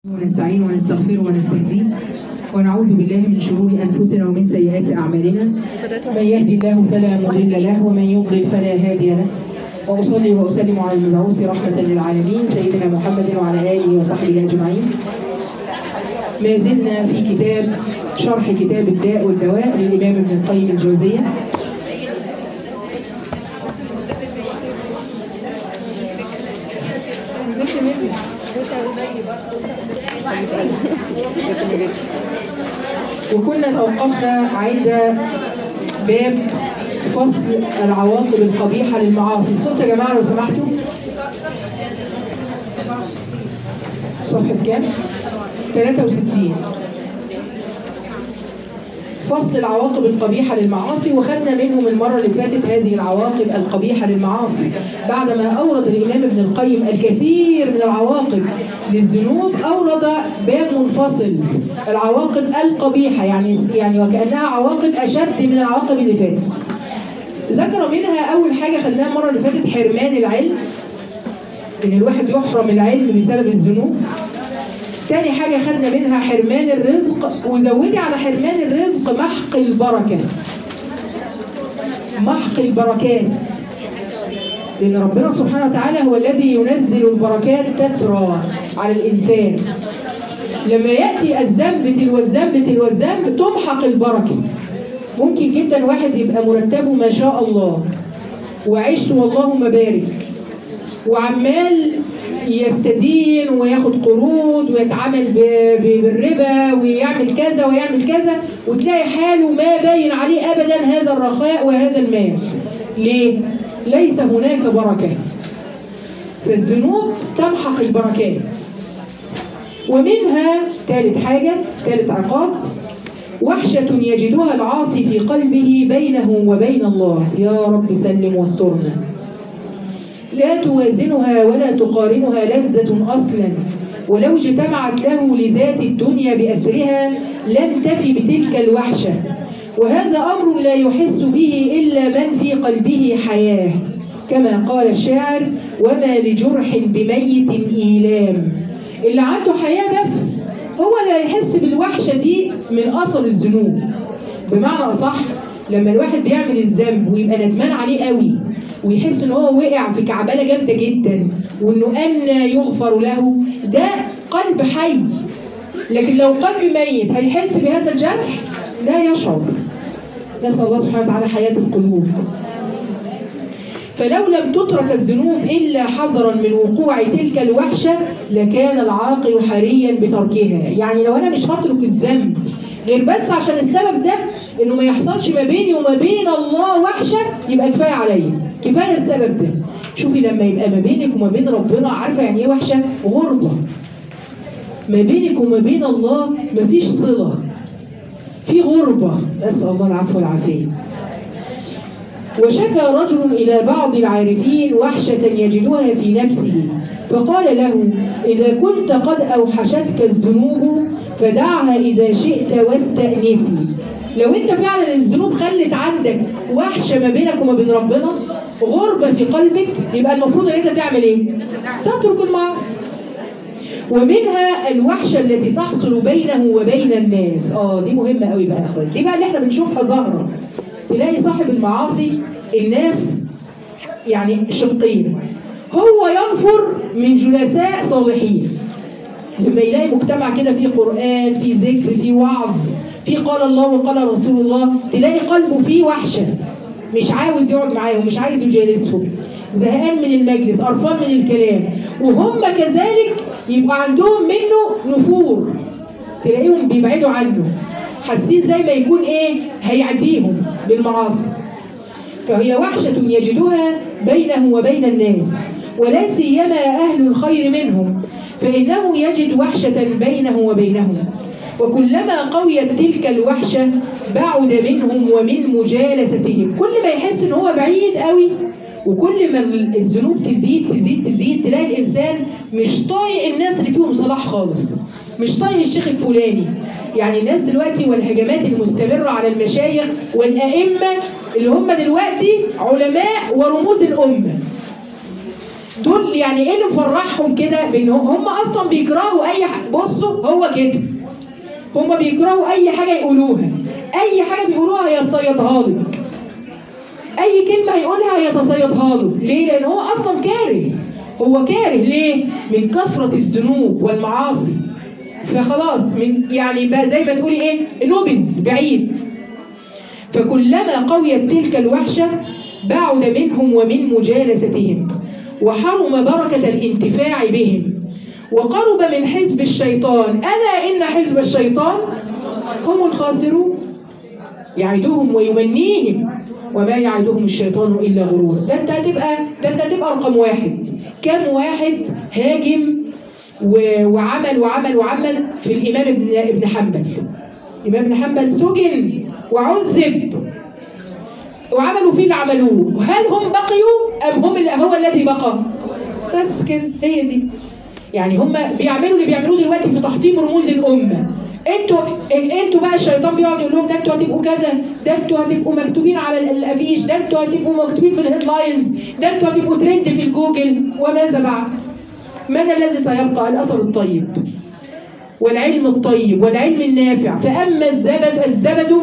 ونستعين ونستغفره ونستهديه ونعوذ بالله من شرور انفسنا ومن سيئات اعمالنا من يهدي الله فلا مضل له ومن يضلل فلا هادي له واصلي واسلم على المبعوث رحمه للعالمين سيدنا محمد وعلى اله وصحبه اجمعين ما زلنا في كتاب شرح كتاب الداء والدواء للامام ابن القيم الجوزيه وكنا توقفنا عند باب فصل العواقب القبيحة للمعاصي الصوت يا جماعة لو سمحتوا صفحة كام؟ 63 فصل العواقب القبيحة للمعاصي وخدنا منهم المرة اللي فاتت هذه العواقب القبيحة للمعاصي بعدما أورد الإمام ابن القيم الكثير من العواقب للذنوب أورد باب منفصل العواقب القبيحة يعني يعني وكأنها عواقب أشد من العواقب اللي فاتت ذكر منها أول حاجة خدناها المرة اللي فاتت حرمان العلم إن الواحد يحرم العلم بسبب الذنوب تاني حاجة خدنا منها حرمان الرزق وزودي على حرمان الرزق محق البركة محق البركات لأن ربنا سبحانه وتعالى هو الذي ينزل البركات تترى على الإنسان لما يأتي الذنب تلو الذنب تلو الذنب تمحق البركة ممكن جدا واحد يبقى مرتبه ما شاء الله وعشت واللهم بارك وعمال يستدين وياخد قروض ويتعامل بالربا ويعمل كذا ويعمل كذا وتلاقي حاله ما باين عليه ابدا هذا الرخاء وهذا المال ليه ليس هناك بركه فالذنوب تمحق البركات ومنها ثالث حاجه ثالث عقاب وحشة يجدها العاصي في قلبه بينه وبين الله يا رب سلم واسترنا لا توازنها ولا تقارنها لذة أصلا ولو اجتمعت له لذات الدنيا بأسرها لن تفي بتلك الوحشة وهذا أمر لا يحس به إلا من في قلبه حياة كما قال الشاعر وما لجرح بميت إيلام اللي عنده حياة بس هو اللي هيحس بالوحشة دي من أثر الذنوب بمعنى أصح لما الواحد بيعمل الذنب ويبقى ندمان عليه قوي ويحس ان هو وقع في كعبله جامده جدا وانه ان يغفر له ده قلب حي لكن لو قلب ميت هيحس بهذا الجرح لا يشعر نسال الله سبحانه وتعالى حياه القلوب فلو لم تترك الذنوب الا حذرا من وقوع تلك الوحشه لكان العاقل حريا بتركها يعني لو انا مش هترك الذنب غير بس عشان السبب ده انه ما يحصلش ما بيني وما بين الله وحشه يبقى كفايه عليا كفايه السبب ده شوفي لما يبقى ما بينك وما بين ربنا عارفه يعني ايه وحشه غربه ما بينك وما بين الله مفيش صله في غربه نسال الله العفو والعافيه وشكى رجل إلى بعض العارفين وحشة يجدها في نفسه فقال له إذا كنت قد أوحشتك الذنوب فدعها إذا شئت واستأنسي لو أنت فعلا الذنوب خلت عندك وحشة ما بينك وما بين ربنا غربة في قلبك يبقى المفروض أن أنت تعمل إيه؟ تترك المعاصي ومنها الوحشة التي تحصل بينه وبين الناس اه دي مهمة قوي بقى يا اخوان دي بقى اللي احنا بنشوفها ظاهرة تلاقي صاحب المعاصي الناس يعني شقين هو ينفر من جلساء صالحين لما يلاقي مجتمع كده فيه قرآن فيه ذكر فيه وعظ فيه قال الله وقال رسول الله تلاقي قلبه فيه وحشة مش عاوز يقعد معاهم مش عايز يجالسهم زهقان من المجلس قرفان من الكلام وهم كذلك يبقى عندهم منه نفور تلاقيهم بيبعدوا عنه حاسين زي ما يكون ايه هيعديهم بالمعاصي فهي وحشة يجدها بينه وبين الناس ولا سيما أهل الخير منهم فإنه يجد وحشة بينه وبينهم وكلما قويت تلك الوحشة بعد منهم ومن مجالستهم كل ما يحس ان هو بعيد قوي وكل ما الذنوب تزيد تزيد تزيد تلاقي الانسان مش طايق الناس اللي فيهم صلاح خالص مش طايق الشيخ الفلاني يعني الناس دلوقتي والهجمات المستمرة على المشايخ والأئمة اللي هم دلوقتي علماء ورموز الأمة دول يعني ايه اللي مفرحهم كده بان هم هم اصلا بيكرهوا اي حاجه بصوا هو كده هم بيكرهوا اي حاجه يقولوها اي حاجه بيقولوها هيتصيدها لك اي كلمه هيقولها هيتصيدها له ليه لان هو اصلا كاره هو كاره ليه من كثره الذنوب والمعاصي فخلاص من يعني بقى زي ما تقولي ايه نبذ بعيد فكلما قويت تلك الوحشه بعد منهم ومن مجالستهم وحرم بركه الانتفاع بهم وقرب من حزب الشيطان الا ان حزب الشيطان هم الخاسرون يعدهم ويمنيهم وما يعدهم الشيطان الا غرورا ده انت هتبقى ده انت هتبقى رقم واحد كم واحد هاجم و- وعمل وعمل وعمل في الامام ابن ابن حنبل الامام ابن حنبل سجن وعذب وعملوا فيه اللي عملوه هل هم بقيوا ام هم اللي هو الذي بقى بس كده هي دي يعني هم بيعملوا اللي بيعملوه دلوقتي في تحطيم رموز الامه انتوا انتوا بقى الشيطان بيقعد يقول لهم ده انتوا هتبقوا كذا ده انتوا هتبقوا مكتوبين على ال- الافيش ده انتوا هتبقوا مكتوبين في الهيدلاينز ده انتوا هتبقوا ترند في الجوجل وماذا بعد؟ من الذي سيبقى الاثر الطيب والعلم الطيب والعلم النافع فاما الزبد الزبد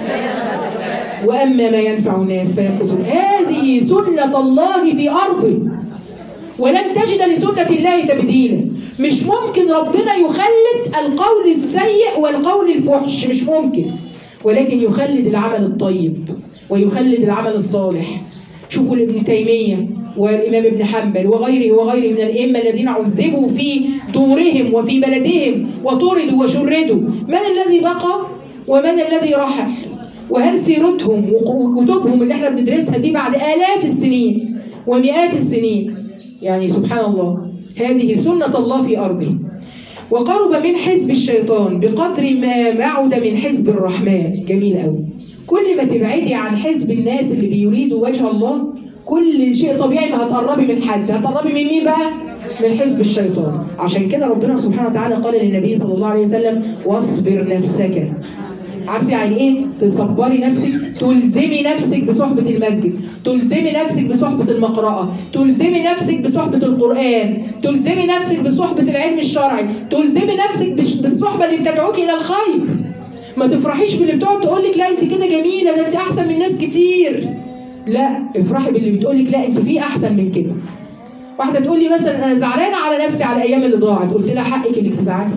واما ما ينفع الناس فينقصون هذه سنه الله في ارضه ولن تجد لسنة الله تبديلا مش ممكن ربنا يخلد القول السيء والقول الفحش مش ممكن ولكن يخلد العمل الطيب ويخلد العمل الصالح شوفوا ابن تيمية والإمام ابن حنبل وغيره وغيره من الأئمة الذين عذبوا في دورهم وفي بلدهم وطردوا وشردوا من الذي بقى ومن الذي رحل وهل سيرتهم وكتبهم اللي احنا بندرسها دي بعد آلاف السنين ومئات السنين يعني سبحان الله هذه سنة الله في أرضه وقرب من حزب الشيطان بقدر ما بعد من حزب الرحمن جميل قوي كل ما تبعدي عن حزب الناس اللي بيريدوا وجه الله كل شيء طبيعي ما هتقربي من حد هتقربي من مين بقى من حزب الشيطان عشان كده ربنا سبحانه وتعالى قال للنبي صلى الله عليه وسلم واصبر نفسك عارفه يعني ايه تصبري نفسك تلزمي نفسك بصحبه المسجد تلزمي نفسك بصحبه المقرأة تلزمي نفسك بصحبه القرآن تلزمي نفسك بصحبه العلم الشرعي تلزمي نفسك بش- بالصحبه اللي بتدعوك الى الخير ما تفرحيش باللي بتقعد تقول لك لا انت كده جميله ده انت احسن من ناس كتير لا افرحي باللي بتقول لك لا انت في احسن من كده واحده تقول لي مثلا انا زعلانه على نفسي على الايام اللي ضاعت قلت لها حقك انك تزعلي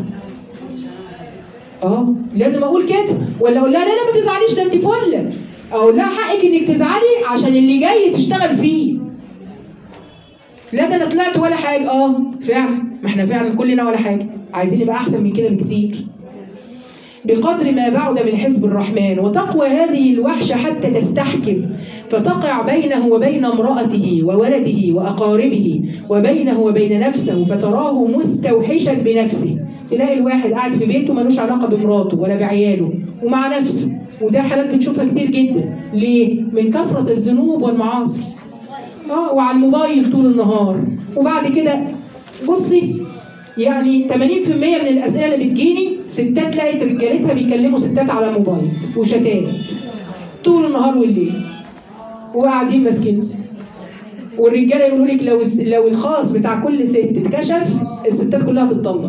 اه لازم اقول كده ولا اقول لها لا لا ما تزعليش ده انت فله اقول لها حقك انك تزعلي عشان اللي جاي تشتغل فيه لا ده انا طلعت ولا حاجه اه فعلا ما احنا فعلا كلنا ولا حاجه عايزين نبقى احسن من كده بكتير بقدر ما بعد من حزب الرحمن وتقوى هذه الوحشة حتى تستحكم فتقع بينه وبين امرأته وولده وأقاربه وبينه وبين نفسه فتراه مستوحشا بنفسه تلاقي الواحد قاعد في بيته ملوش علاقة بمراته ولا بعياله ومع نفسه وده حالات بنشوفها كتير جدا ليه؟ من كثرة الذنوب والمعاصي اه وعلى الموبايل طول النهار وبعد كده بصي يعني 80% من الاسئله اللي بتجيني ستات لقت رجالتها بيكلموا ستات على موبايل وشتات طول النهار والليل وقاعدين ماسكين والرجاله يقولوا لك لو لو الخاص بتاع كل ست اتكشف الستات كلها تتطلق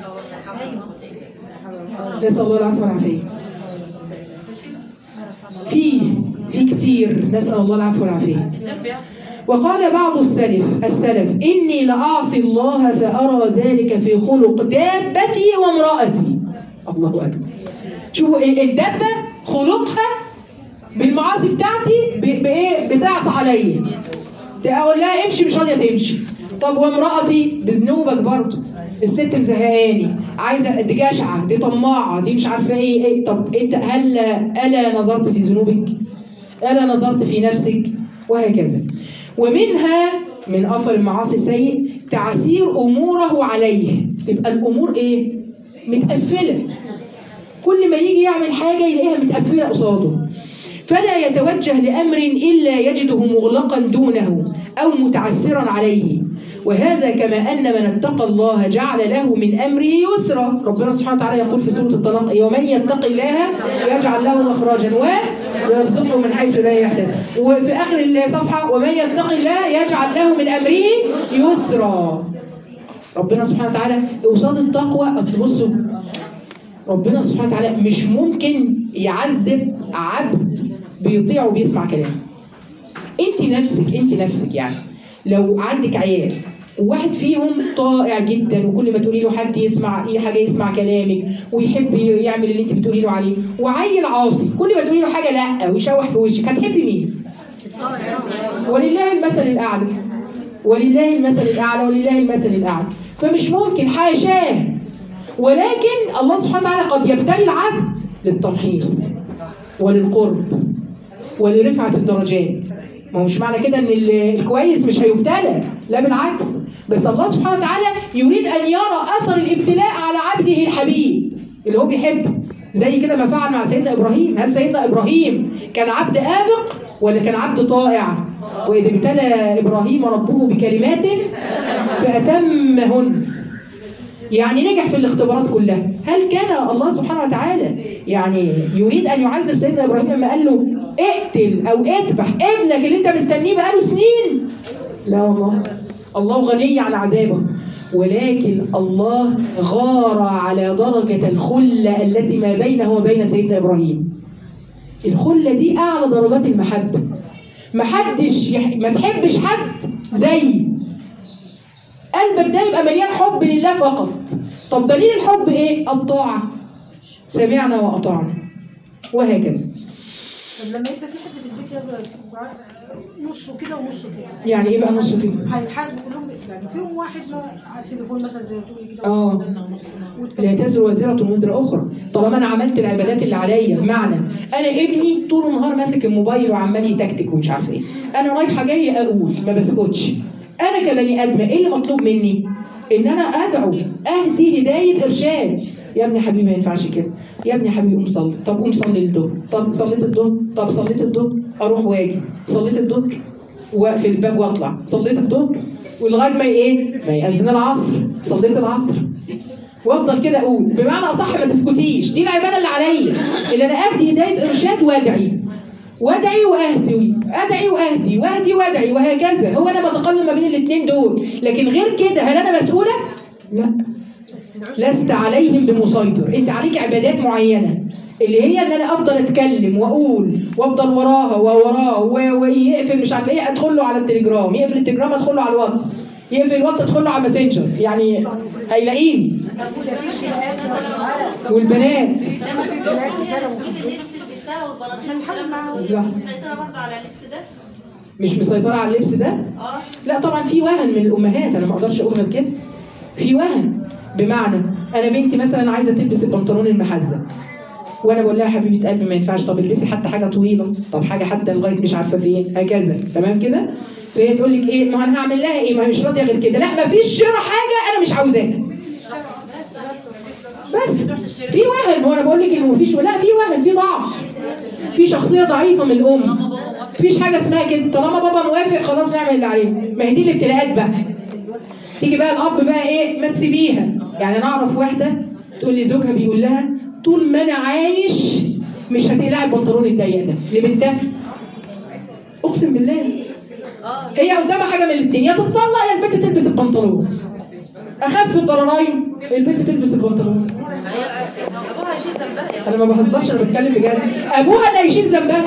نسال الله العفو والعافيه في في كتير نسال الله العفو والعافيه وقال بعض السلف السلف إني لأعصي الله فأرى ذلك في خلق دابتي وامرأتي الله أكبر شوفوا ال- الدابة خلقها بالمعاصي بتاعتي ب- بإيه بتعصى عليا أقول لها امشي مش راضية تمشي طب وامرأتي بذنوبك برضه الست مزهقاني عايزه دي جشعه دي طماعه دي مش عارفه ايه ايه طب انت هل الا نظرت في ذنوبك؟ الا نظرت في نفسك؟ وهكذا ومنها من اثر المعاصي السيء تعسير اموره عليه تبقى الامور ايه؟ متقفله كل ما يجي يعمل حاجه يلاقيها متقفله قصاده فلا يتوجه لامر الا يجده مغلقا دونه او متعسرا عليه وهذا كما أن من اتقى الله جعل له من أمره يسرا ربنا سبحانه وتعالى يقول في سورة الطلاق ومن يتق الله يجعل له مخرجا ويرزقه من حيث لا يحتسب وفي آخر الصفحة ومن يتق الله يجعل له من أمره يسرا ربنا سبحانه وتعالى قصاد التقوى أصل بصوا ربنا سبحانه وتعالى مش ممكن يعذب عبد بيطيع وبيسمع كلامه انت نفسك انت نفسك يعني لو عندك عيال وواحد فيهم طائع جدا وكل ما تقولي له حد يسمع اي حاجه يسمع كلامك ويحب يعمل اللي انت بتقولي له عليه وعيل عاصي كل ما تقولي له حاجه لا ويشوح في وشك هتحبي مين؟ ولله المثل الاعلى ولله المثل الاعلى ولله المثل الاعلى فمش ممكن حاشاه ولكن الله سبحانه وتعالى قد يبتلي العبد للتمحيص وللقرب ولرفعه الدرجات ما هو مش معنى كده ان ال- الكويس مش هيبتلى لا بالعكس بس الله سبحانه وتعالى يريد ان يرى اثر الابتلاء على عبده الحبيب اللي هو بيحبه زي كده ما فعل مع سيدنا ابراهيم هل سيدنا ابراهيم كان عبد ابق ولا كان عبد طائع واذ ابتلى ابراهيم ربه بكلمات فاتمهن يعني نجح في الاختبارات كلها هل كان الله سبحانه وتعالى يعني يريد ان يعذب سيدنا ابراهيم لما قال له اقتل او اذبح ابنك اللي انت مستنيه بقاله سنين لا والله الله غني عن عذابه ولكن الله غار على درجة الخلة التي ما بينه وبين سيدنا إبراهيم الخلة دي أعلى درجات المحبة محدش يح... ما تحبش حد زي قلبك ده يبقى مليان حب لله فقط طب دليل الحب ايه الطاعة سمعنا وأطعنا وهكذا طب لما يبقى في حد في البيت يبقى نصه كده ونصه كده يعني ايه بقى نص كده هيتحاسبوا كلهم يعني فيهم واحد ما على التليفون مثلا زي ما تقولي كده اه والتاني لا تزر وازرة وزر أخرى طالما أنا عملت العبادات اللي عليا بمعنى أنا ابني طول النهار ماسك الموبايل وعمال يتكتك ومش عارفة إيه أنا رايحة جاية أقول ما بسكتش أنا كبني آدمة إيه اللي مطلوب مني؟ إن أنا أدعو أهدي هداية إرشاد يا ابني حبيبي ما ينفعش كده يا ابني حبيبي قوم صلي طب قوم صلي الظهر طب صليت الظهر طب صليت الظهر أروح واجي صليت الظهر واقفل الباب واطلع صليت الظهر ولغايه ما ايه ما يأذن العصر صليت العصر وافضل كده اقول بمعنى اصح ما تسكتيش دي العباده اللي عليا ان انا اهدي هدايه ارشاد وادعي وادعي واهدي ادعي واهدي واهدي وادعي وهكذا هو انا بتقلب ما بين الاثنين دول لكن غير كده هل انا مسؤوله؟ لا لست عليهم بمسيطر انت عليك عبادات معينه اللي هي ان انا افضل اتكلم واقول وافضل وراها ووراه و- ويقفل مش عارف ايه ادخل له على التليجرام يقفل التليجرام ادخل له على الواتس يقفل الواتس ادخل له على الماسنجر يعني هيلاقيني بس ده في ابتلاءات يا جماعة. والبنات لما في ابتلاءات رسالة لا مسيطرة برضه على اللبس ده؟ مش مسيطره على اللبس ده اه لا طبعا في وهن من الامهات انا ما اقدرش اقول غير كده في وهن بمعنى انا بنتي مثلا عايزه تلبس البنطلون المحزق وانا بقول لها يا حبيبه قلبي ما ينفعش طب البسي حتى حاجه طويله طب حاجه حتى لغايه مش عارفه فين هكذا تمام كده فهي تقول لك ايه ما انا هعمل لها ايه ما هي مش راضيه غير كده لا ما فيش شراء حاجه انا مش عاوزاها بس في وهن وانا بقول لك انه مفيش لا في وهن في ضعف في شخصيه ضعيفه من الام مفيش حاجه اسمها كده طالما بابا موافق خلاص نعمل اللي عليه ما هي دي الابتلاءات بقى تيجي بقى الاب بقى ايه ما تسيبيها يعني انا اعرف واحده تقول لي زوجها بيقول لها طول ما انا عايش مش هتقلعي البنطلون الضيق ده لبنتها اقسم بالله هي قدامها حاجه من الاثنين يا تتطلق يا البنت تلبس البنطلون اخف الضررايم البنت تلبس البنطلون ابوها يشيل ذنبها يا انا ما بهزرش انا بتكلم بجد ابوها اللي هيشيل ذنبها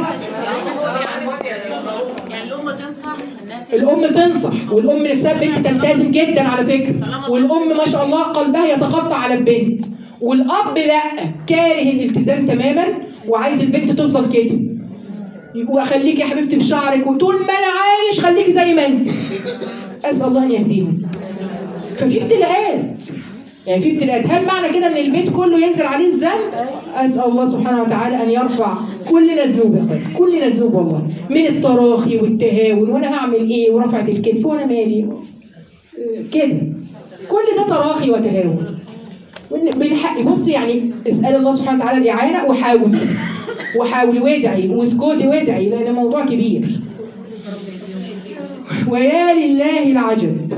يعني الام تنصح انها ت- الام تنصح والام نفسها البنت تلتزم جدا على فكره والام ما شاء الله قلبها يتقطع على البنت والاب لا كاره الالتزام تماما وعايز البنت تفضل كده واخليكي يا حبيبتي في شعرك وطول ما انا عايش خليكي زي ما انت اسال الله ان يهديهم ففي ابتلاءات يعني في ابتلاءات هل معنى كده ان البيت كله ينزل عليه الذنب اسال الله سبحانه وتعالى ان يرفع كلنا ذنوب يا اخوان كلنا ذنوب والله من التراخي والتهاون وانا هعمل ايه ورفعه الكتف وانا مالي كده كل ده تراخي وتهاون وإن- بالحق بص يعني اسال الله سبحانه وتعالى الاعانه وحاول وحاول وادعي واسكتي وادعي لان الموضوع كبير ويا لله العجب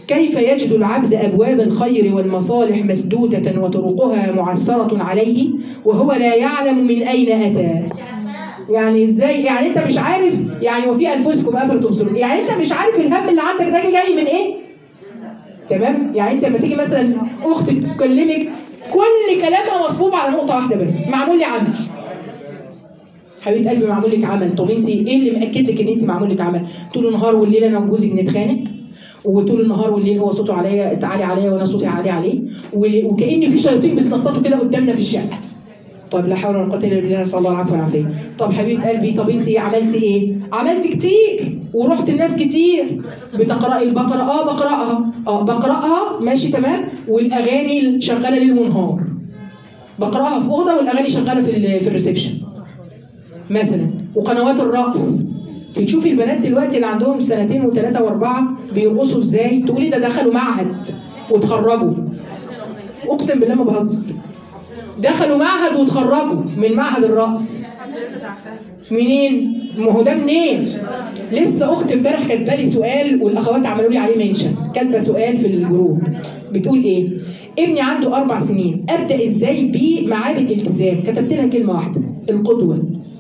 كيف يجد العبد أبواب الخير والمصالح مسدودة وطرقها معسرة عليه وهو لا يعلم من أين أتى يعني ازاي يعني انت مش عارف يعني وفي انفسكم افلا تبصرون يعني انت مش عارف الهم اللي عندك ده جاي من ايه تمام يعني انت لما تيجي مثلا اختك تكلمك كل كلامها مصبوب على نقطه واحده بس معمول لي عمل حبيبه قلبي معمول لك عمل طب انت ايه اللي مأكد لك ان انت معمول لك عمل طول النهار والليل انا وجوزي بنتخانق وطول النهار والليل هو صوته عليا عالي عليا وانا صوتي عالي عليه وال- وكأن في شياطين بتنططوا كده قدامنا في الشقه طب لا حول ولا قوه الا بالله نسال الله العفو والعافيه طب حبيبه قلبي طب انت عملتي ايه عملت كتير ورحت الناس كتير بتقراي البقره اه بقراها اه بقراها ماشي تمام والاغاني شغاله ليل ونهار بقراها في اوضه والاغاني شغاله في ال- في الريسبشن مثلا وقنوات الرقص بتشوفي البنات دلوقتي اللي عندهم سنتين وثلاثه واربعه بيرقصوا ازاي تقولي ده دخلوا معهد وتخرجوا اقسم بالله ما بهزر دخلوا معهد وتخرجوا من معهد الرقص منين؟ ما هو ده منين؟ لسه اخت امبارح كاتبه لي سؤال والاخوات عملوا لي عليه منشن كاتبه سؤال في الجروب بتقول ايه؟ ابني عنده اربع سنين ابدا ازاي بيه معاه بالالتزام؟ كتبت لها كلمه واحده القدوه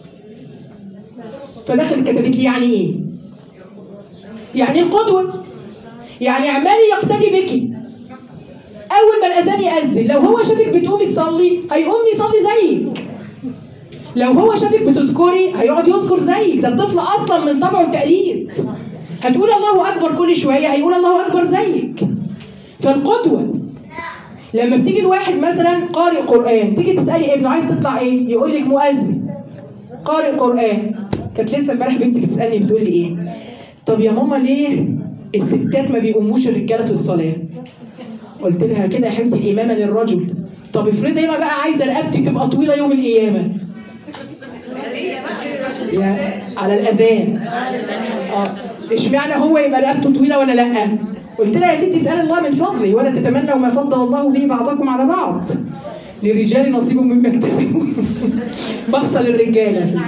فدخلت كتبت لي يعني ايه؟ يعني القدوه يعني عمال يقتدي بك اول ما الاذان ياذن لو هو شافك بتقومي تصلي هيقوم يصلي زيك لو هو شافك بتذكري هيقعد يذكر زيك ده الطفل اصلا من طبعه التقليد هتقول الله اكبر كل شويه هيقول الله اكبر زيك فالقدوه لما بتيجي الواحد مثلا قارئ قران تيجي تسالي ابنه عايز تطلع ايه يقول لك مؤذن قارئ قران كانت لسه امبارح بنتي بتسالني بتقول لي ايه طب يا ماما ليه الستات ما بيقوموش الرجاله في الصلاه قلت لها كده يا حبيبتي الامامه للرجل طب افرضي انا بقى عايزه رقبتي تبقى طويله يوم القيامه يا على الاذان اه اشمعنى هو يبقى رقبته طويله وانا لا قلت لها يا ستي اسال الله من فضله ولا تتمنوا ما فضل الله به بعضكم على بعض للرجال نصيب مما اكتسبوا بصه للرجاله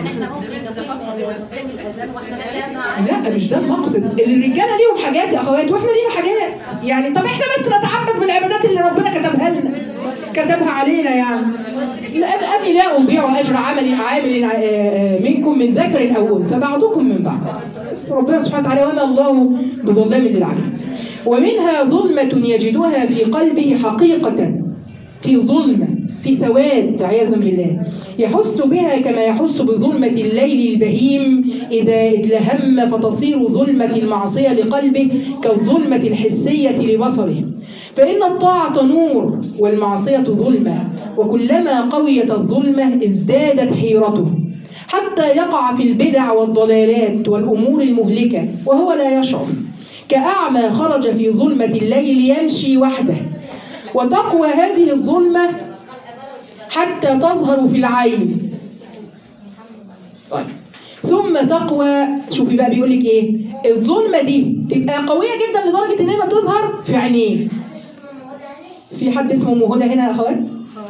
لا مش ده المقصد الرجاله ليهم حاجات يا اخوات واحنا لينا حاجات يعني طب احنا بس نتعبد بالعبادات اللي ربنا كتبها لنا كتبها علينا يعني لا اني لا اضيع اجر عمل عامل آه، آه، منكم من ذكر او انثى بعضكم من بعض بس ربنا سبحانه وتعالى وما الله بظلام للعبيد ومنها ظلمة يجدها في قلبه حقيقة في ظلمة في سواد عياذا بالله يحس بها كما يحس بظلمة الليل البهيم إذا اتلهم فتصير ظلمة المعصية لقلبه كالظلمة الحسية لبصره فإن الطاعة نور والمعصية ظلمة وكلما قويت الظلمة ازدادت حيرته حتى يقع في البدع والضلالات والأمور المهلكة وهو لا يشعر كأعمى خرج في ظلمة الليل يمشي وحده وتقوى هذه الظلمة حتى تظهر في العين طيب ثم تقوى شوفي بقى بيقول لك ايه الظلمه دي تبقى قويه جدا لدرجه انها تظهر في عينيه في حد اسمه ام هدى هنا يا اخوات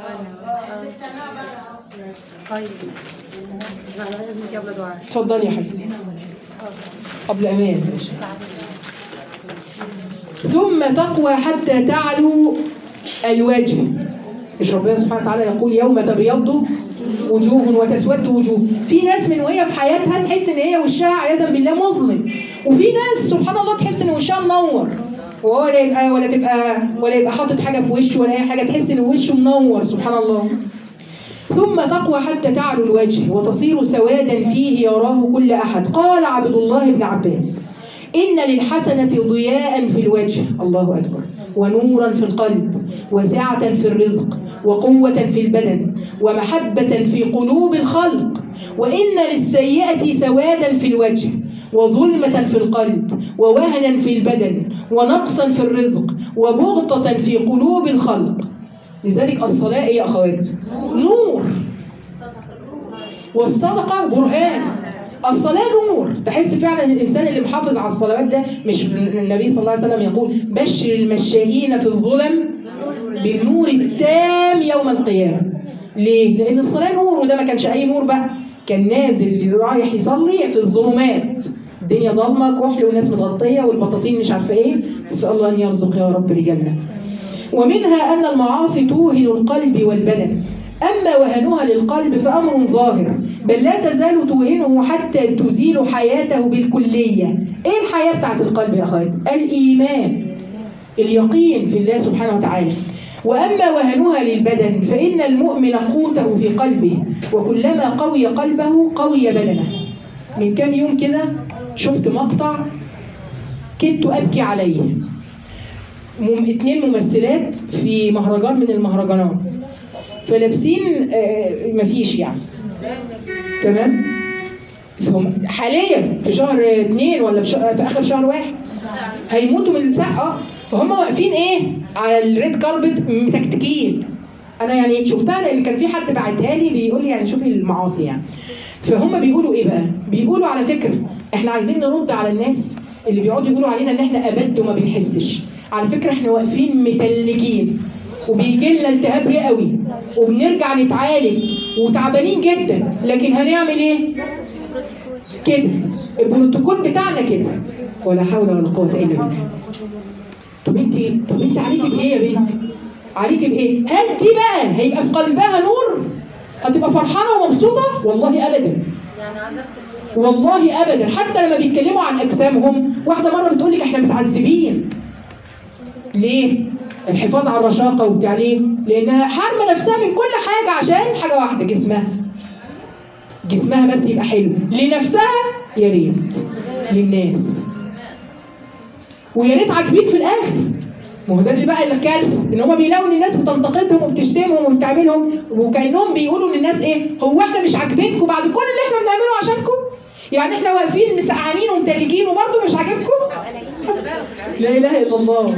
طيب على اذنك يا ابو دعاء اتفضلي يا حبيبي قبل امان ماشي ثم تقوى حتى تعلو الوجه مش ربنا سبحانه وتعالى يقول يوم تبيض وجوه وتسود وجوه في ناس من وهي في حياتها تحس ان هي وشها عياذا بالله مظلم وفي ناس سبحان الله تحس ان وشها منور وهو لا يبقى ولا تبقى ولا يبقى حاطط حاجه في وشه ولا اي حاجه تحس ان وشه منور سبحان الله ثم تقوى حتى تعلو الوجه وتصير سوادا فيه يراه كل احد قال عبد الله بن عباس ان للحسنه ضياء في الوجه الله اكبر ونورا في القلب وسعه في الرزق وقوه في البدن ومحبه في قلوب الخلق وان للسيئه سوادا في الوجه وظلمة في القلب ووهنا في البدن ونقصا في الرزق وبغضة في قلوب الخلق لذلك الصلاة إيه يا أخوات؟ نور والصدقة برهان الصلاة نور تحس فعلا ان الانسان اللي محافظ على الصلوات ده مش النبي صلى الله عليه وسلم يقول بشر المشائين في الظلم بالنور التام يوم القيامة ليه؟ لأن الصلاة نور وده ما كانش أي نور بقى كان نازل رايح يصلي في الظلمات الدنيا ضلمه كحل والناس متغطيه والبطاطين مش عارفه ايه نسال الله ان يرزق يا رب رجالنا ومنها ان المعاصي توهن القلب والبدن اما وهنها للقلب فامر ظاهر بل لا تزال توهنه حتى تزيل حياته بالكليه ايه الحياه بتاعت القلب يا اخوات الايمان اليقين في الله سبحانه وتعالى واما وهنها للبدن فان المؤمن قوته في قلبه وكلما قوي قلبه قوي بدنه من كام يوم كده شفت مقطع كدت ابكي عليه مم... اتنين ممثلات في مهرجان من المهرجانات فلابسين آه، مفيش يعني تمام فهم حاليا في شهر اتنين ولا في, شهر في اخر شهر واحد هيموتوا من السقه فهم واقفين ايه على الريد كاربت متكتكين انا يعني شفتها لان كان في حد بعتها لي بيقول لي يعني شوفي المعاصي يعني فهم بيقولوا ايه بقى بيقولوا على فكره احنا عايزين نرد على الناس اللي بيقعدوا يقولوا علينا ان احنا ابد وما بنحسش على فكره احنا واقفين متلجين وبيجي لنا التهاب رئوي وبنرجع نتعالج وتعبانين جدا لكن هنعمل ايه كده البروتوكول بتاعنا كده ولا حول ولا قوه الا بالله طب انت طب انت عليكي بايه يا بنتي عليكي بايه هل دي بقى هيبقى في قلبها نور هتبقى فرحانه ومبسوطه والله ابدا يعني عذاب والله ابدا حتى لما بيتكلموا عن اجسامهم واحده مره بتقول لك احنا متعذبين ليه الحفاظ على الرشاقه وبتاع ليه لانها حارمه نفسها من كل حاجه عشان حاجه واحده جسمها جسمها بس يبقى حلو لنفسها يا ريت للناس ويا ريت عاجبيك في الاخر ما هو ده اللي بقى الكارثه ان هم بيلاقوا ان الناس بتنتقدهم وبتشتمهم وبتعملهم وكانهم بيقولوا للناس ايه هو احنا مش عاجبينكم بعد كل اللي احنا بنعمله عشانكم يعني احنا واقفين مسقعانين ومتلجين وبرضه مش عاجبكم لا اله الا الله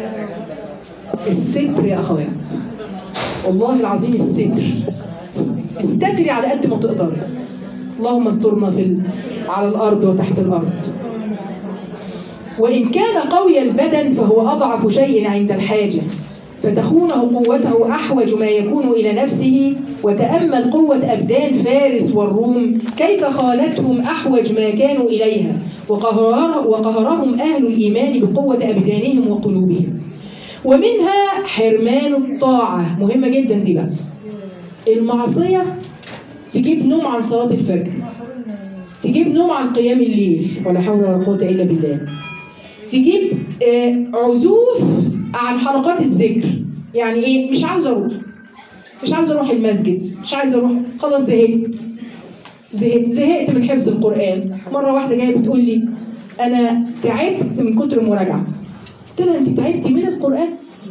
الستر يا اخوات والله العظيم الستر استتري على قد ما تقدري اللهم استرنا في ال... على الارض وتحت الارض وإن كان قوي البدن فهو أضعف شيء عند الحاجة فتخونه قوته أحوج ما يكون إلى نفسه وتأمل قوة أبدان فارس والروم كيف خالتهم أحوج ما كانوا إليها وقهر وقهرهم أهل الإيمان بقوة أبدانهم وقلوبهم ومنها حرمان الطاعة مهمة جدا دي بقى المعصية تجيب نوم عن صلاة الفجر تجيب نوم عن قيام الليل ولا حول ولا قوة إلا بالله تجيب آه، عزوف عن حلقات الذكر يعني ايه مش عاوزه اروح مش عاوزه اروح المسجد مش عايزه اروح خلاص زهقت زهقت زهقت من حفظ القران مره واحده جايه بتقول لي انا تعبت من كتر المراجعه قلت لها انت تعبتي من القران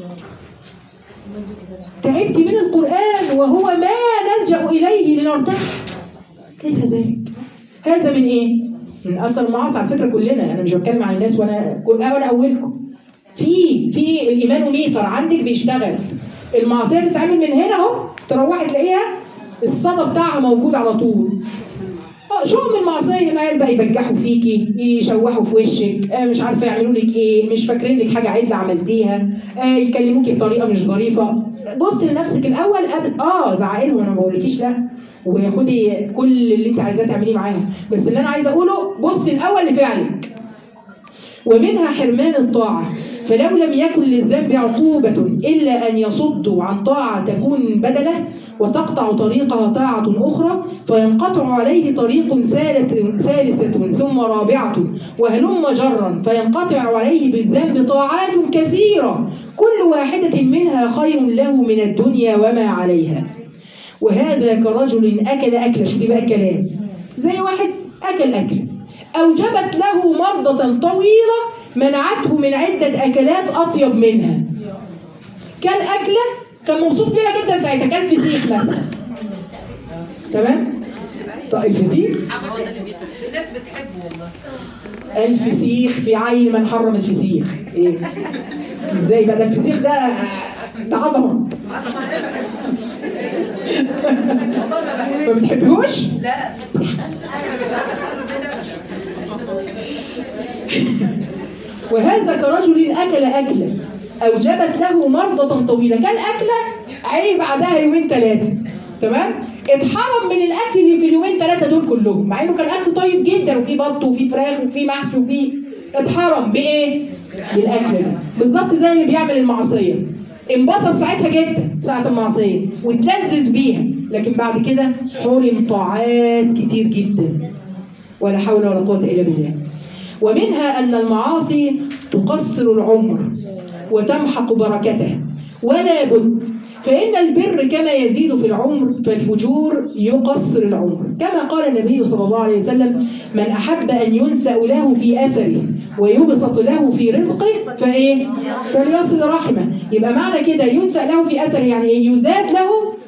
تعبتي من القران وهو ما نلجا اليه لنرتاح كيف ذلك هذا من ايه من اثر المعاصي على فكره كلنا انا مش بتكلم عن الناس وانا وانا اولكم في في الايمان ميتر عندك بيشتغل المعصيه بتتعمل من هنا اهو تروحي تلاقيها الصدى بتاعها موجود على طول اه شو من المعصيه العيال بقى يبجحوا فيكي يشوحوا في وشك آه مش عارفه يعملوا لك ايه مش فاكرين لك حاجه عدله عملتيها آه يكلموكي بطريقه مش ظريفه بصي لنفسك الاول قبل اه زعقي لهم انا ما بقولكيش لا وخدي كل اللي انت عايزاه تعمليه معاهم بس اللي انا عايزه اقوله بصي الاول لفعلك ومنها حرمان الطاعة فلو لم يكن للذنب عقوبة إلا أن يصدوا عن طاعة تكون بدله وتقطع طريقها طاعة أخرى فينقطع عليه طريق ثالث ثالثة ثم رابعة وهلم جرا فينقطع عليه بالذنب طاعات كثيرة كل واحدة منها خير له من الدنيا وما عليها وهذا كرجل أكل أكلة شوفي بقى الكلام زي واحد أكل أكل أوجبت له مرضة طويلة منعته من عدة أكلات أطيب منها كل أكلة كان مبسوط بيها جدا ساعتها كان فسيخ مثلا تمام؟ طيب الفسيخ الناس بتحبه والله الفسيخ في عين من حرم الفسيخ إيه؟ ازاي بقى ده الفسيخ ده ده عظمه ما بتحبهوش؟ لا وهذا كرجل اكل اكله اوجبت له مرضة طويله كان اكله عيب بعدها يومين ثلاثه تمام اتحرم من الاكل اللي في اليومين ثلاثه دول كلهم مع انه كان اكل طيب جدا وفي بط وفي فراخ وفي محشي وفي اتحرم بايه بالاكل ده بالظبط زي اللي بيعمل المعصيه انبسط ساعتها جدا ساعه المعصيه وتلذذ بيها لكن بعد كده حرم طاعات كتير جدا ولا حول ولا قوه الا بالله ومنها ان المعاصي تقصر العمر وتمحق بركته ولا بد فإن البر كما يزيد في العمر فالفجور يقصر العمر كما قال النبي صلى الله عليه وسلم من أحب أن ينسأ له في أثره ويبسط له في رزقه فإيه؟ فليصل رحمه يبقى معنى كده ينسأ له في أثره يعني إيه؟ يزاد له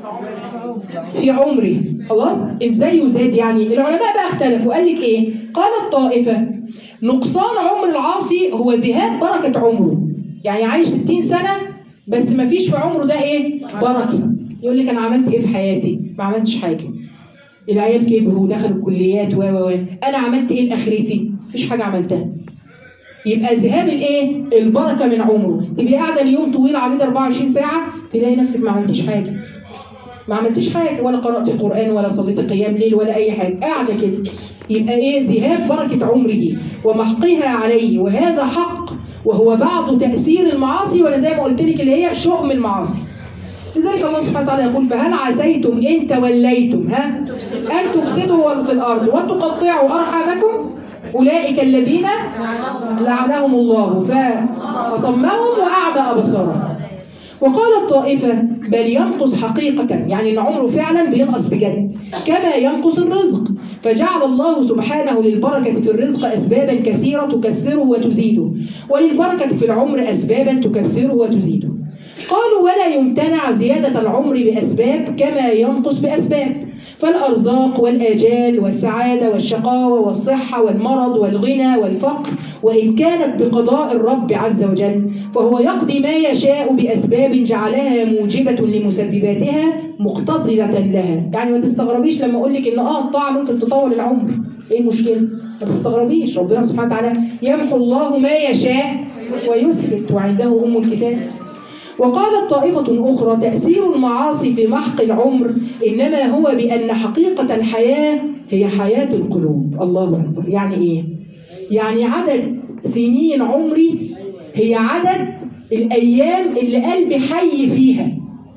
في عمره خلاص ازاي يزاد يعني العلماء بقى اختلفوا قال لك ايه قال الطائفه نقصان عمر العاصي هو ذهاب بركه عمره يعني عايش 60 سنه بس ما فيش في عمره ده ايه بركه يقول لك انا عملت ايه في حياتي ما عملتش حاجه العيال كبروا ودخلوا الكليات و و و انا عملت ايه لاخرتي مفيش حاجه عملتها يبقى ذهاب الايه البركه من عمره تبقي قاعده اليوم طويل عليه 24 ساعه تلاقي نفسك ما عملتيش حاجه ما عملتيش حاجه ولا قرات القران ولا صليت قيام ليل ولا اي حاجه قاعده كده يبقى ايه ذهاب بركه عمره ومحقها عليه وهذا حق وهو بعض تاثير المعاصي ولا زي ما قلت لك اللي هي شؤم المعاصي لذلك الله سبحانه وتعالى يقول فهل عسيتم ان توليتم ها ان تفسدوا في الارض وتقطعوا ارحامكم اولئك الذين لعنهم الله فصمهم واعمى ابصارهم وقال الطائفة بل ينقص حقيقة يعني إن عمره فعلا بينقص بجد كما ينقص الرزق فجعل الله سبحانه للبركة في الرزق أسبابا كثيرة تكثره وتزيده وللبركة في العمر أسبابا تكثره وتزيده قالوا ولا يمتنع زيادة العمر بأسباب كما ينقص بأسباب فالأرزاق والآجال والسعادة والشقاوة والصحة والمرض والغنى والفقر وإن كانت بقضاء الرب عز وجل فهو يقضي ما يشاء بأسباب جعلها موجبة لمسبباتها مقتضية لها يعني ما تستغربيش لما أقول لك إن آه الطاعة ممكن تطول العمر إيه المشكلة؟ ما تستغربيش ربنا سبحانه وتعالى يمحو الله ما يشاء ويثبت وعنده أم الكتاب وقالت طائفة أخرى تأثير المعاصي في محق العمر إنما هو بأن حقيقة الحياة هي حياة القلوب الله أكبر يعني إيه؟ يعني عدد سنين عمري هي عدد الأيام اللي قلبي حي فيها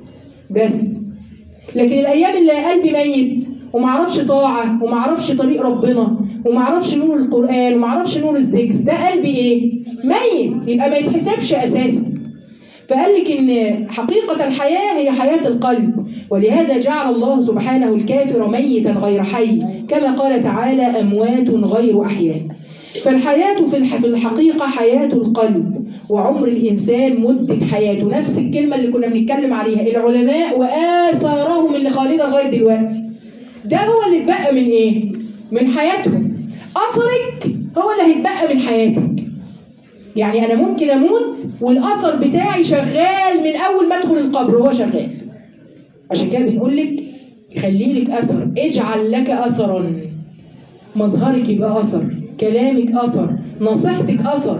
بس لكن الأيام اللي قلبي ميت ومعرفش طاعة ومعرفش طريق ربنا ومعرفش نور القرآن ومعرفش نور الذكر ده قلبي إيه؟ ميت يبقى ما يتحسبش أساسا فقال لك ان حقيقة الحياة هي حياة القلب ولهذا جعل الله سبحانه الكافر ميتا غير حي كما قال تعالى أموات غير أحياء فالحياة في الح- في الحقيقة حياة القلب وعمر الإنسان مدة حياته نفس الكلمة اللي كنا بنتكلم عليها العلماء وآثارهم اللي خالدة لغاية دلوقتي ده هو اللي اتبقى من إيه؟ من حياتهم أثرك هو اللي هيتبقى من حياتك يعني انا ممكن اموت والاثر بتاعي شغال من اول ما ادخل القبر وهو شغال عشان كده بنقول لك خلي لك اثر اجعل لك اثرا مظهرك يبقى اثر كلامك اثر نصيحتك اثر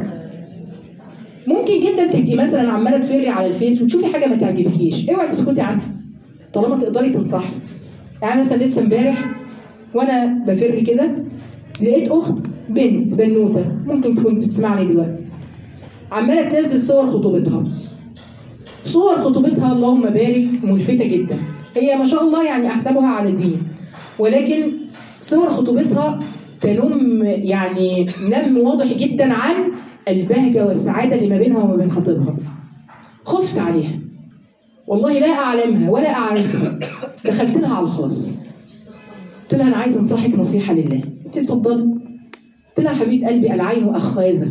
ممكن جدا تبقي مثلا عماله تفري على الفيس وتشوفي حاجه ما تعجبكيش اوعي تسكتي عنها طالما تقدري تنصحي يعني مثلا لسه امبارح وانا بفر كده لقيت اخت بنت بنوته ممكن تكون بتسمعني دلوقتي عماله تنزل صور خطوبتها صور خطوبتها اللهم بارك ملفته جدا هي ما شاء الله يعني احسبها على دين ولكن صور خطوبتها تنم يعني نم واضح جدا عن البهجه والسعاده اللي ما بينها وما بين خطيبها خفت عليها والله لا اعلمها ولا اعرفها دخلت لها على الخاص قلت لها انا عايزه انصحك نصيحه لله قلت لي اتفضلي قلت لها حبيبه قلبي العين اخاذه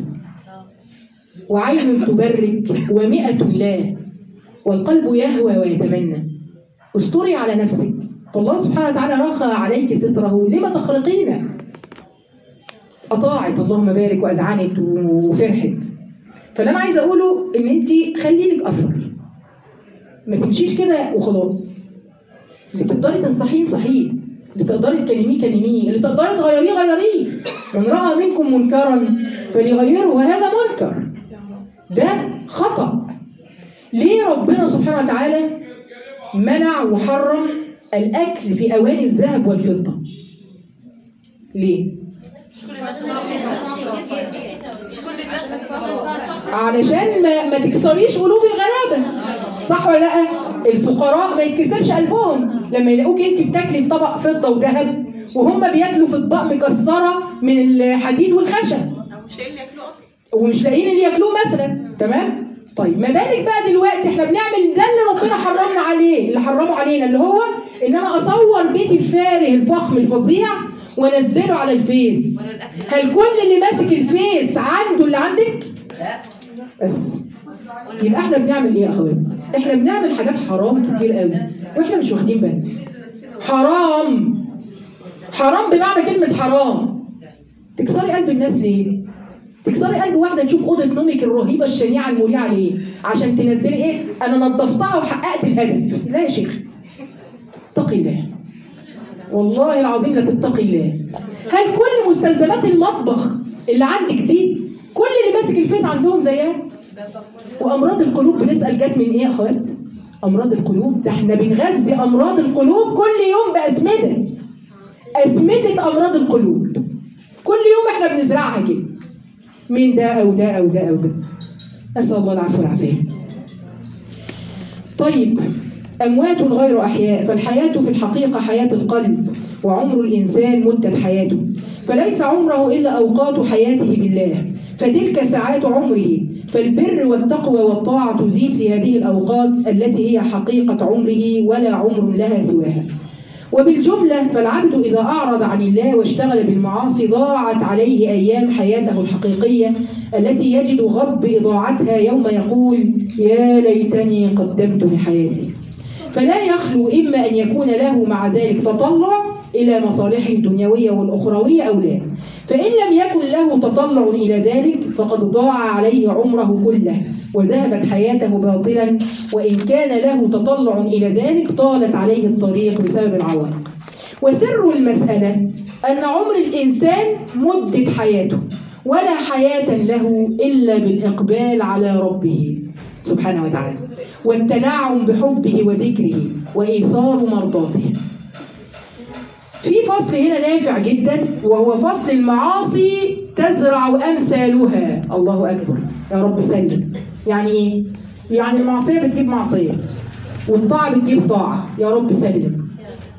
وعين تبرك ومئة لا والقلب يهوى ويتمنى استري على نفسك فالله سبحانه وتعالى رخى عليك ستره لما تخرقين أطاعت اللهم بارك وأذعنت وفرحت فاللي أنا عايزة أقوله إن أنت خلي لك أثر ما تمشيش كده وخلاص اللي تقدري تنصحيه صحيه اللي تقدري تكلميه كلميه اللي تقدري تغيريه غيريه من رأى منكم منكرا فليغيره وهذا منكر ده خطأ ليه ربنا سبحانه وتعالى منع وحرم الاكل في اواني الذهب والفضه ليه مش كل الناس علشان ما, ما تكسريش قلوب الغلابه صح ولا لا الفقراء ما يتكسرش قلبهم لما يلاقوك انت بتاكلي في طبق فضه وذهب وهم بياكلوا في اطباق مكسره من الحديد والخشب مش لاقيين اللي ياكلوه اصلا ومش لاقيين اللي ياكلوه مثلا تمام طيب ما بالك بقى دلوقتي احنا بنعمل ده اللي ربنا حرمنا عليه اللي حرمه علينا اللي هو ان انا اصور بيتي الفارغ الفخم الفظيع وانزله على الفيس هل كل اللي ماسك الفيس عنده اللي عندك بس يبقى احنا بنعمل ايه يا اخوات احنا بنعمل حاجات حرام كتير قوي واحنا مش واخدين بالنا حرام حرام بمعنى كلمه حرام تكسري قلب الناس ليه تكسري قلب واحده تشوف اوضه نومك الرهيبه الشنيعه المريعه ليه عشان تنزلي ايه انا نظفتها وحققت الهدف لا يا شيخ اتقي الله والله العظيم لا تتقي الله هل كل مستلزمات المطبخ اللي عندك دي كل اللي ماسك الفيس عندهم زيها وامراض القلوب بنسال جت من ايه يا اخوات امراض القلوب ده احنا بنغذي امراض القلوب كل يوم باسمده اسمده امراض القلوب كل يوم احنا بنزرعها كده مين ده او ده او ده او ده نسال الله العفو والعافيه طيب أموات غير أحياء فالحياة في الحقيقة حياة القلب وعمر الإنسان مدة حياته فليس عمره إلا أوقات حياته بالله فتلك ساعات عمره فالبر والتقوى والطاعة تزيد في هذه الأوقات التي هي حقيقة عمره ولا عمر لها سواها وبالجملة فالعبد إذا أعرض عن الله واشتغل بالمعاصي ضاعت عليه أيام حياته الحقيقية التي يجد غب إضاعتها يوم يقول يا ليتني قدمت لحياتي فلا يخلو إما أن يكون له مع ذلك تطلع إلى مصالحه الدنيوية والأخروية أو لا فإن لم يكن له تطلع إلى ذلك فقد ضاع عليه عمره كله وذهبت حياته باطلا وإن كان له تطلع إلى ذلك طالت عليه الطريق بسبب العوائق وسر المسألة أن عمر الإنسان مدة حياته ولا حياة له إلا بالإقبال على ربه سبحانه وتعالى والتنعم بحبه وذكره وإيثار مرضاته في فصل هنا نافع جدا وهو فصل المعاصي تزرع أمثالها الله أكبر يا رب سلم يعني إيه؟ يعني المعصية بتجيب معصية والطاعة بتجيب طاعة يا رب سلم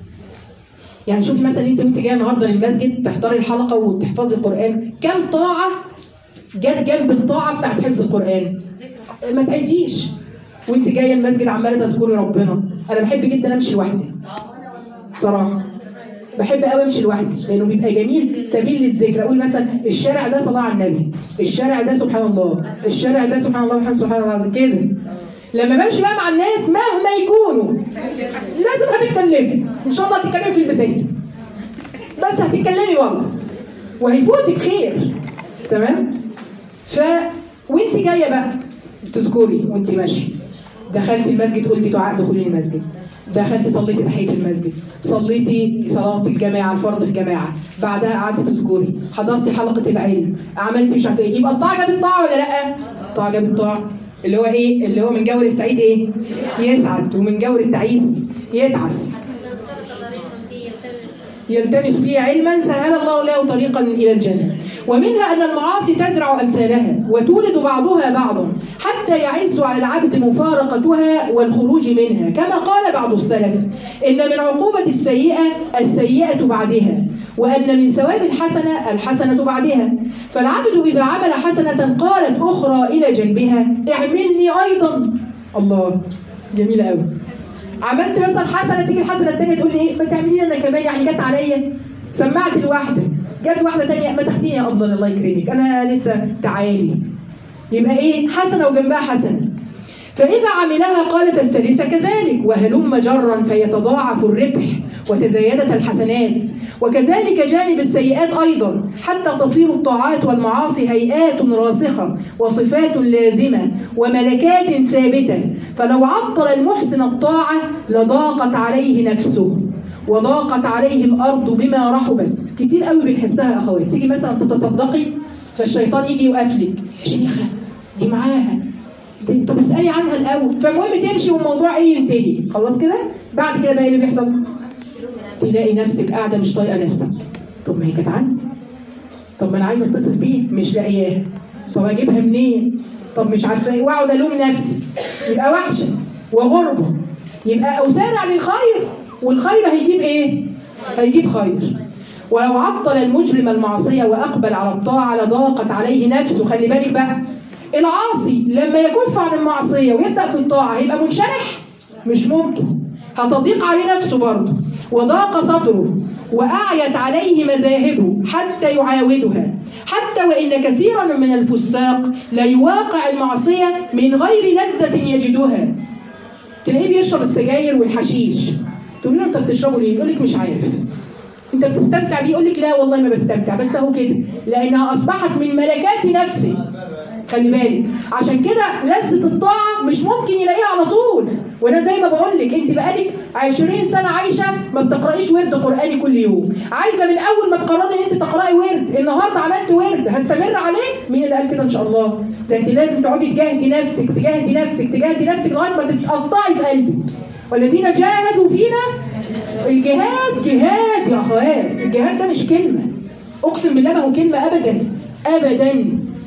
يعني شوفي مثلا انت وانت جايه النهارده للمسجد تحضري الحلقه وتحفظي القران كم طاعه جت جنب الطاعه بتاعت حفظ القران ما تعديش وانت جايه المسجد عماله تذكري ربنا انا بحب جدا امشي لوحدي صراحه بحب قوي امشي لوحدي لانه بيبقى جميل سبيل للذكر اقول مثلا الشارع ده صلاه على النبي الشارع ده سبحان الله الشارع ده سبحان الله وحمد سبحان الله العظيم كده لما بمشي بقى مع الناس مهما يكونوا لازم هتتكلمي ان شاء الله هتتكلمي في المساجد بس هتتكلمي برضه وهيفوتك خير تمام ف وانت جايه بقى تذكري وانت ماشيه دخلتي المسجد قلتي دعاء دخول المسجد دخلتي صليتي تحيه المسجد صليتي صلاه الجماعه الفرض في جماعه بعدها قعدتي تذكري حضرتي حلقه العلم عملتي مش عارفه ايه يبقى الطاعه جابت طاعه ولا لا؟ الطاعه جابت طاعه اللي هو ايه؟ اللي هو من جور السعيد ايه؟ يسعد ومن جور التعيس يتعس من سلك طريقا فيه يلتمس يلتمس فيه علما سهل الله له طريقا الى الجنه ومنها ان المعاصي تزرع امثالها وتولد بعضها بعضا حتى يعز على العبد مفارقتها والخروج منها كما قال بعض السلف ان من عقوبه السيئه السيئه بعدها وان من ثواب الحسنه الحسنه بعدها فالعبد اذا عمل حسنه قالت اخرى الى جنبها اعملني ايضا الله جميله قوي عملت مثلا حسنه تيجي الحسنه الثانيه تقول لي ايه ما تعملي انا كمان يعني جت عليا سمعت الواحده جت واحده ثانيه ما تاخديني يا افضل الله يكرمك انا لسه تعالي يبقى ايه حسنه وجنبها حسنه فإذا عملها قالت الثالثة كذلك وهلم جرا فيتضاعف الربح وتزايدت الحسنات وكذلك جانب السيئات أيضا حتى تصير الطاعات والمعاصي هيئات راسخة وصفات لازمة وملكات ثابتة فلو عطل المحسن الطاعة لضاقت عليه نفسه وضاقت عليه الأرض بما رحبت كتير قوي بنحسها يا أخوات تيجي مثلا تتصدقي فالشيطان يجي يوقف لك يا شيخة دي معاها دي- طب اسالي عنها الاول فالمهم تمشي والموضوع ايه ينتهي خلاص كده بعد كده بقى ايه اللي بيحصل تلاقي نفسك قاعده مش طايقه نفسك طب ما هي كانت عندي طب ما انا عايزه اتصل بيه مش لاقياه طب اجيبها منين طب مش عارفه ايه واقعد الوم نفسي يبقى وحشه وغربه يبقى اسارع للخير والخير هيجيب ايه هيجيب خير ولو عطل المجرم المعصيه واقبل على الطاعه لضاقت عليه نفسه خلي بالك بقى العاصي لما يكف عن المعصيه ويبدا في الطاعه هيبقى منشرح مش ممكن هتضيق عليه نفسه برضه وضاق صدره وأعيت عليه مذاهبه حتى يعاودها حتى وإن كثيرا من الفساق لا يواقع المعصية من غير لذة يجدها تلاقيه بيشرب السجاير والحشيش تقول له انت بتشربه ليه؟ يقول لك مش عارف انت بتستمتع بيه يقول لك لا والله ما بستمتع بس اهو كده لانها اصبحت من ملكات نفسي خلي بالك عشان كده لذة الطاعة مش ممكن يلاقيها على طول وانا زي ما بقول لك انت بقالك 20 سنة عايشة ما بتقرأيش ورد قرآني كل يوم عايزة من اول ما تقرري ان انت تقرأي ورد النهارده عملت ورد هستمر عليه مين اللي قال كده ان شاء الله ده انت لازم تقعدي تجاهدي نفسك تجاهدي نفسك تجاهدي نفسك لغاية ما تتقطعي في قلبك والذين جاهدوا فينا الجهاد جهاد يا اخوات الجهاد ده مش كلمة اقسم بالله ما هو كلمة ابدا ابدا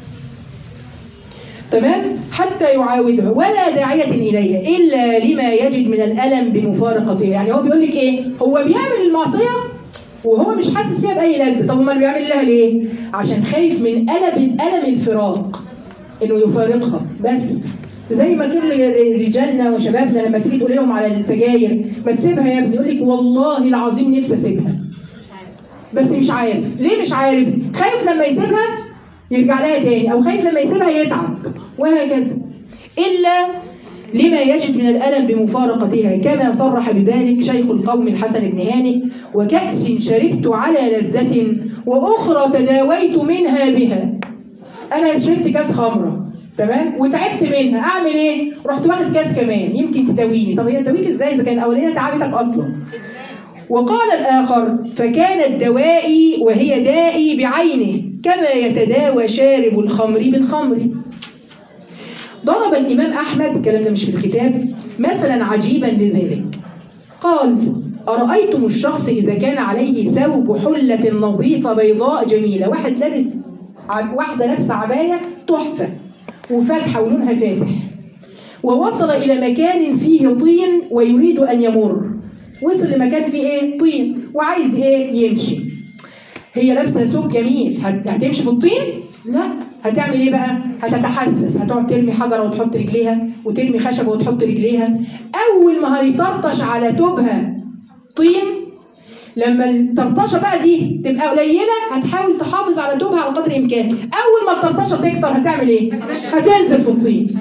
تمام حتى يعاوده ولا داعية إليه إلا لما يجد من الألم بمفارقته يعني هو بيقول لك إيه هو بيعمل المعصية وهو مش حاسس فيها بأي لذة طب امال بيعمل لها ليه عشان خايف من ألم ألم الفراق إنه يفارقها بس زي ما كل رجالنا وشبابنا لما تيجي تقول لهم على السجاير ما تسيبها يا ابني يقول لك والله العظيم نفسي اسيبها بس مش عارف ليه مش عارف خايف لما يسيبها يرجع لها تاني او خايف لما يسيبها يتعب وهكذا الا لما يجد من الالم بمفارقتها كما صرح بذلك شيخ القوم الحسن بن هانئ وكأس شربت على لذة واخرى تداويت منها بها انا شربت كاس خمره تمام وتعبت منها اعمل ايه رحت واخد كاس كمان يمكن تداويني طب هي تداويك ازاي اذا كان الاولانيه تعبتك اصلا وقال الآخر فكانت دوائي وهي دائي بعينه كما يتداوى شارب الخمر بالخمر ضرب الإمام أحمد الكلام ده مش في الكتاب مثلا عجيبا لذلك قال أرأيتم الشخص إذا كان عليه ثوب حلة نظيفة بيضاء جميلة واحد لابس ع- واحدة لابسة عباية تحفة وفاتحة ولونها فاتح ووصل إلى مكان فيه طين ويريد أن يمر وصل لمكان فيه إيه؟ طين وعايز إيه؟ يمشي هي لابسة ثوب جميل هت- هتمشي في الطين؟ لا هتعمل ايه بقى؟ هتتحسس هتقعد ترمي حجره وتحط رجليها وترمي خشبه وتحط رجليها اول ما هيطرطش على توبها طين لما الطرطشه بقى دي تبقى قليله هتحاول تحافظ على توبها على قدر الامكان اول ما الطرطشه تكتر هتعمل ايه؟ هتنزل في الطين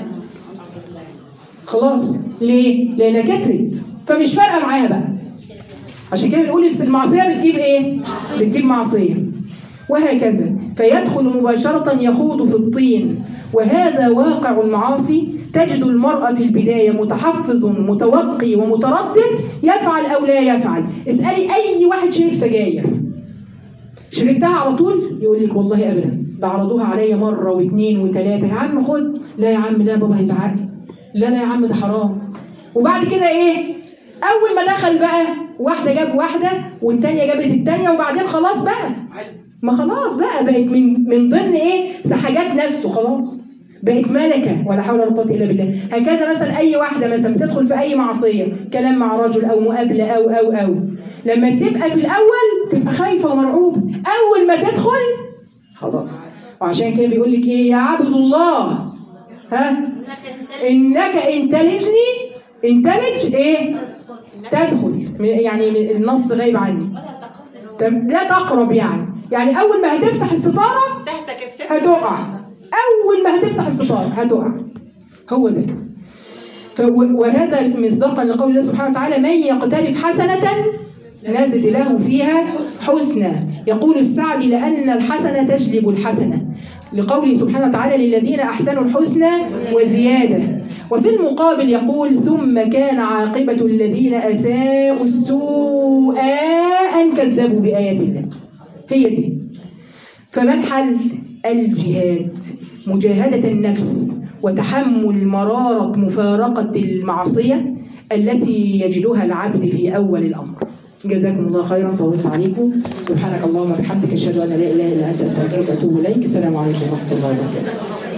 خلاص ليه؟ لانها كترت فمش فارقه معاها بقى عشان كده بنقول المعصيه بتجيب ايه؟ بتجيب معصيه وهكذا فيدخل مباشرة يخوض في الطين وهذا واقع المعاصي تجد المرأة في البداية متحفظ متوقي ومتردد يفعل أو لا يفعل اسألي أي واحد شرب سجاير شربتها على طول يقول لك والله أبدا ده عرضوها عليا مرة واثنين وثلاثة يا عم خد لا يا عم لا بابا هيزعل لي لا لا يا عم ده حرام وبعد كده ايه اول ما دخل بقى واحده جاب واحده والتانيه جابت التانيه وبعدين خلاص بقى ما خلاص بقى بقت من من ضمن ايه سحاجات نفسه خلاص بقت ملكة ولا حول ولا قوة إلا بالله هكذا مثلا أي واحدة مثلا بتدخل في أي معصية كلام مع رجل أو مقابلة أو أو أو لما بتبقى في الأول تبقى خايفة ومرعوبة أول ما تدخل خلاص وعشان كده بيقول لك إيه يا عبد الله ها إنك إن تلجني إن تلج إيه تدخل يعني النص غايب عني تم- لا تقرب يعني يعني اول ما هتفتح الستاره تحتك الست هتقع اول ما هتفتح الستاره هتقع هو ده ف- و- وهذا مصداقا لقول الله سبحانه وتعالى من يقترف حسنه نزد له فيها حسنى يقول السعدي لأن الحسنة تجلب الحسنة لقوله سبحانه وتعالى للذين أحسنوا الحسنى وزيادة وفي المقابل يقول ثم كان عاقبة الذين أساءوا السوء أن كذبوا بآيات الله هي دي فما الحل؟ الجهاد مجاهدة النفس وتحمل مرارة مفارقة المعصية التي يجدها العبد في أول الأمر جزاكم الله خيرا طولت عليكم سبحانك اللهم وبحمدك اشهد ان لا اله الا انت استغفرك واتوب اليك السلام عليكم ورحمه الله وبركاته